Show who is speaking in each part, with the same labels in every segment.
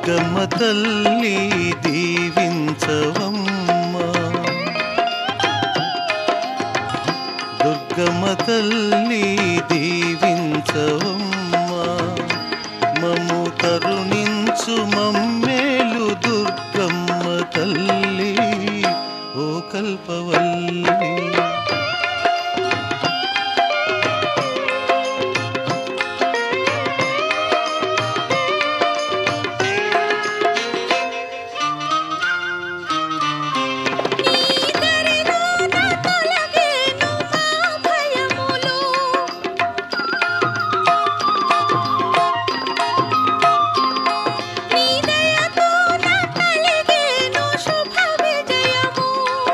Speaker 1: దుర్గమ్మ తల్లి దీవించవమ్మా దుర్గమ్మ తల్లి దీవించవమ్మా మము కరుణించు మమ్మేలు దుర్గమ్మ తల్లి ఓ కల్పవల్లి
Speaker 2: నీదరిలోన తొలగేను మా భయములు నీ దయతోన కలిగేను శుభ విజయము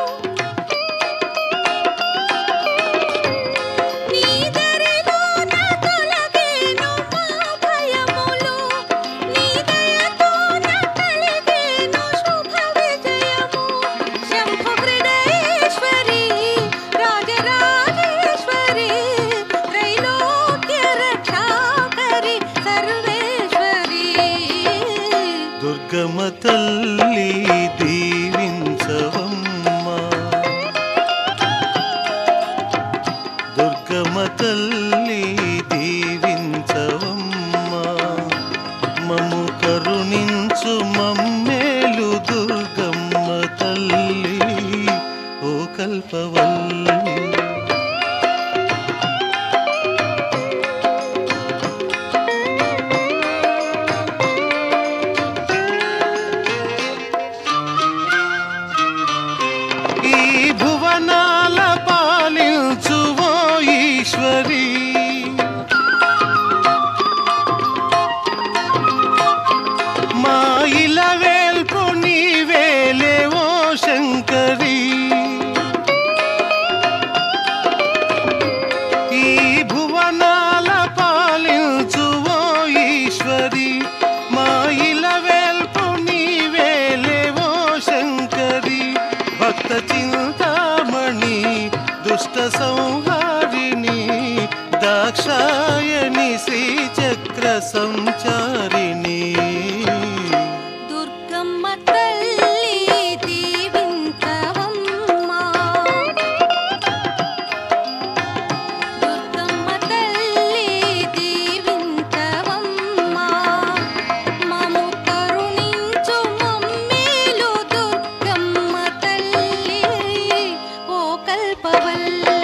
Speaker 2: నీదరిలోన తొలగేను మా భయములు నీ దయతోన కలిగేను శుభ విజయము శంభు హృదయేశ్వరి రాజరాజేశ్వరి త్రైలోక్య రక్షాకరి సర్వేశ్వరి
Speaker 1: దుర్గమ్మ తల్లి దీవించవమ్మా దుర్గమ్మ తల్లి దీవించవమ్మా మము కరుణించు మమ్మేలు దుర్గమ్మ తల్లి ఓ కల్పవల్లి ఈ భువనాల పాలించు ఓ ఈశ్వరి మా ఇల వేల్పు నీవేలే ఓ శంకరి ఈ భువనాల పాలించు ఓ ఈశ్వరి మా ఇల వేల్పు నీవేలే ఓ శంకరి భక్త చింతామణి దుష్ట సంహారిణి దాక్షాయణి శ్రీచక్ర సంచారిణి
Speaker 2: దుర్గమ్మ తల్లి దీవించవమ్మా దుర్గమ్మ తల్లి దీవించవమ్మా మము కరుణించు మమ్మేలు దుర్గమ్మ తల్లి ఓ కల్పవల్లి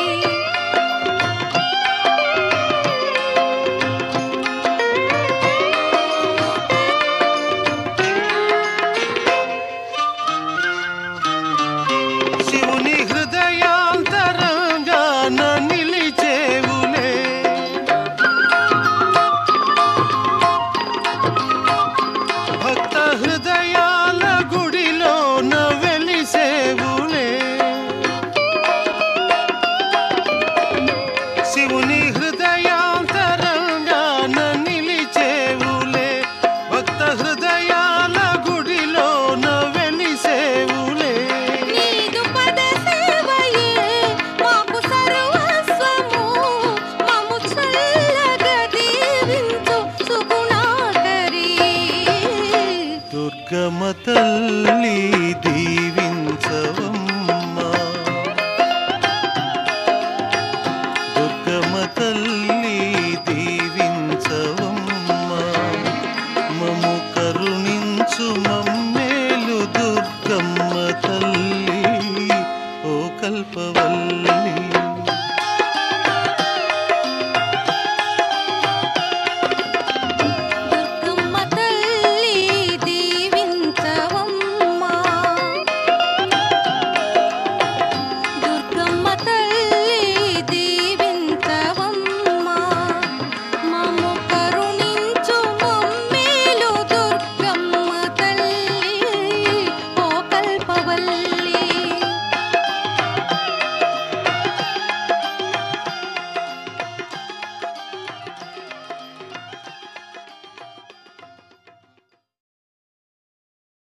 Speaker 1: శివుని హృదయాంతరంగాన నిలిచేవులే భక్త హృదయాల గుడిలోన వెలిసేవులే శివుని హృదయాంతరంగాన నిలిచేవులే భక్త హృదయాల గుడిలోన వెలిసేవులే
Speaker 2: నీదు పద సేవయే మాకు సర్వస్వము మము చల్లగా దీవించు సుగుణాకరి
Speaker 1: దుర్గమ్మ తల్లి దీవించవమ్మా దుర్గమ్మ తల్లి దీవించవమ్మా మము కరుణించు మమ్మ